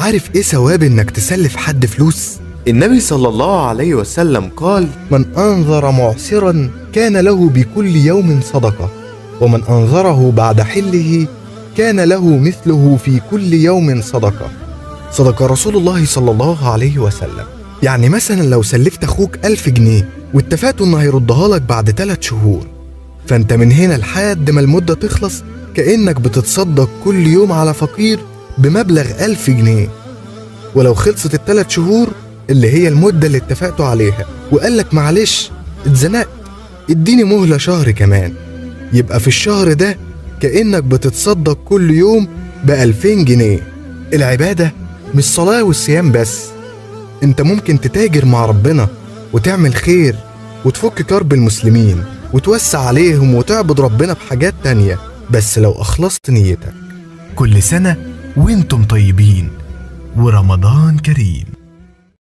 عارف ايه ثواب انك تسلف حد فلوس النبي صلى الله عليه وسلم قال من انظر معسرا كان له بكل يوم صدقه ومن انظره بعد حله كان له مثله في كل يوم صدقه صدق رسول الله صلى الله عليه وسلم يعني مثلا لو سلفت اخوك ألف جنيه واتفقتوا انه هيردها لك بعد ثلاث شهور فانت من هنا لحد ما المدة تخلص كأنك بتتصدق كل يوم على فقير بمبلغ ألف جنيه ولو خلصت الثلاث شهور اللي هي المدة اللي اتفقتوا عليها وقال لك معلش اتزنقت اديني مهلة شهر كمان يبقى في الشهر ده كأنك بتتصدق كل يوم بألفين جنيه العبادة مش صلاة والصيام بس انت ممكن تتاجر مع ربنا وتعمل خير وتفك كرب المسلمين وتوسع عليهم وتعبد ربنا بحاجات تانية بس لو أخلصت نيتك كل سنة وانتم طيبين ورمضان كريم